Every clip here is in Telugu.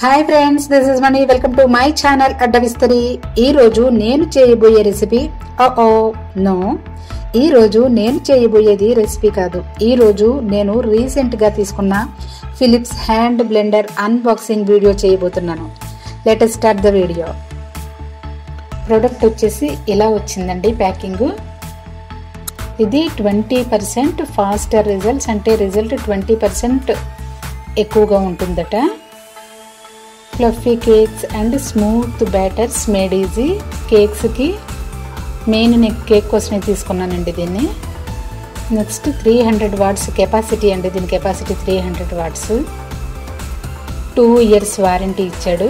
hi friends this is Mani welcome to my channel Addavistari ఈ రోజు నేను చేయబోయే రెసిపీ ఓ నో ఈ రోజు నేను చేయబోయేది రెసిపీ కాదు ఈ రోజు నేను రీసెంట్ గా తీసుకున్న Philips hand blender unboxing video చేయబోతున్నాను let start the video product వచ్చేసి ఇలా వచ్చిందండి ప్యాకింగ్ ఇది ట్వంటీ పర్సెంట్ ఫాస్టర్ రిజల్ట్స్ అంటే రిజల్ట్ ట్వంటీ పర్సెంట్ ఎక్కువగా ఉంటుందట fluffy cakes and smooth batters made easy కేక్స్కి మెయిన్ నేను కేక్ కోసమే తీసుకున్నానండి దీన్ని next three hundred watts capacity అండి దీని capacity three hundred watts two years warranty ఇచ్చాడు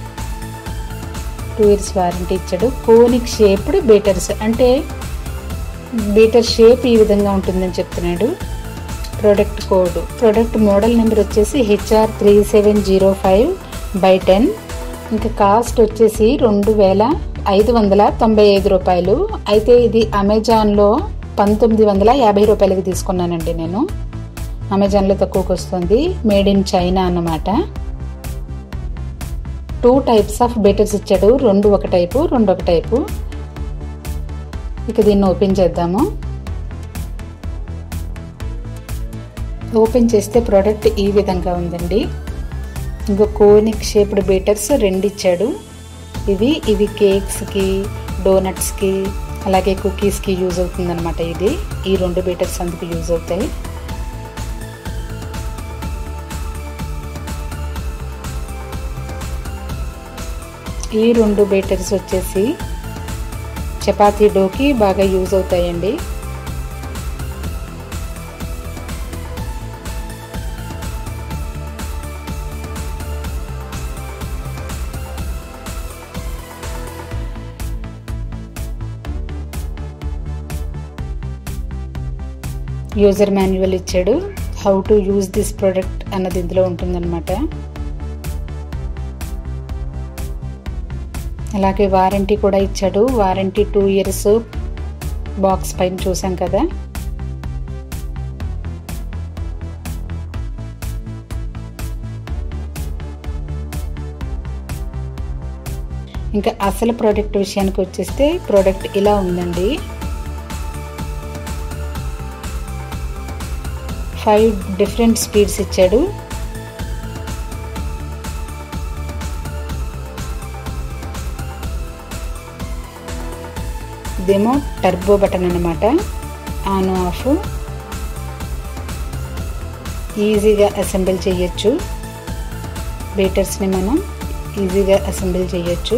టూ ఇయర్స్ వారంటీ ఇచ్చాడు కోనిక్ షేప్డ్ బీటర్స్ అంటే బీటర్ షేప్ ఈ విధంగా ఉంటుందని చెప్తున్నాడు product code product model number వచ్చేసి HR three seven zero five by ten ఇంకా కాస్ట్ వచ్చేసి రెండు వేల ఐదు వందల తొంభై ఐదు రూపాయలు అయితే ఇది అమెజాన్లో పంతొమ్మిది వందల యాభై రూపాయలకి తీసుకున్నానండి నేను అమెజాన్లో తక్కువకి వస్తుంది మేడ్ ఇన్ చైనా అన్నమాట టూ టైప్స్ ఆఫ్ బెటర్స్ ఇచ్చాడు రెండు ఒక టైపు రెండు ఒక టైపు ఇక దీన్ని ఓపెన్ చేద్దాము ఓపెన్ చేస్తే ప్రోడక్ట్ ఈ విధంగా ఉందండి ఇంకో కోనిక్ షేప్డ్ బీటర్స్ రెండు ఇచ్చాడు ఇవి ఇవి కేక్స్కి డోనట్స్కి అలాగే కుకీస్కి యూజ్ అవుతుందన్నమాట ఇది ఈ రెండు బీటర్స్ అందుకు యూజ్ అవుతాయి ఈ రెండు బీటర్స్ వచ్చేసి చపాతీ డోకి బాగా యూజ్ అవుతాయండి యూజర్ మాన్యువల్ ఇచ్చాడు how to use this product అన్నది ఇందులో ఉంటుందన్నమాట అలాగే వారంటీ కూడా ఇచ్చాడు వారంటీ టూ ఇయర్స్ బాక్స్ పైన చూసాం కదా ఇంకా అసలు ప్రోడక్ట్ విషయానికి వచ్చేస్తే ప్రోడక్ట్ ఇలా ఉందండి ఫైవ్ డిఫరెంట్ స్పీడ్స్ ఇచ్చాడు ఇదేమో టర్బో బటన్ అనమాట ఆన్ ఆఫ్ ఈజీగా అసెంబుల్ చేయొచ్చు బీటర్స్ని మనం ఈజీగా అసెంబుల్ చేయొచ్చు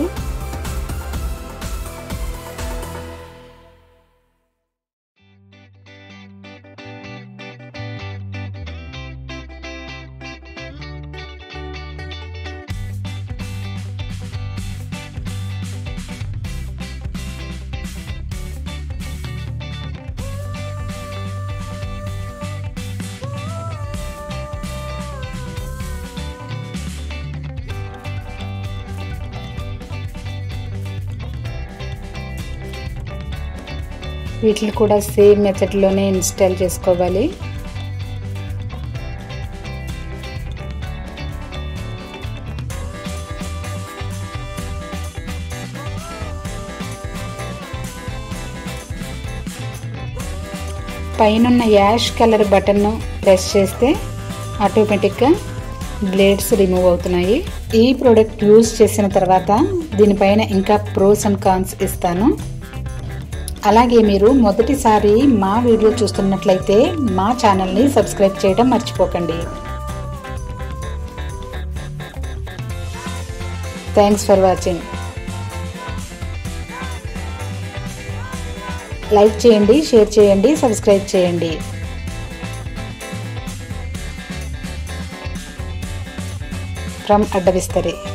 వీటిని కూడా సేమ్ మెథడ్లోనే ఇన్స్టాల్ చేసుకోవాలి పైన యాష్ కలర్ బటన్ను ప్రెస్ చేస్తే ఆటోమేటిక్గా బ్లేడ్స్ రిమూవ్ అవుతున్నాయి ఈ ప్రోడక్ట్ యూజ్ చేసిన తర్వాత దీనిపైన ఇంకా ప్రోస్ అండ్ కాన్స్ ఇస్తాను అలాగే మీరు మొదటిసారి మా వీడియో చూస్తున్నట్లయితే మా ఛానల్ని సబ్స్క్రైబ్ చేయడం మర్చిపోకండి థ్యాంక్స్ ఫర్ వాచింగ్ లైక్ చేయండి షేర్ చేయండి సబ్స్క్రైబ్ చేయండి ఫ్రమ్ అడ్డవిస్తరి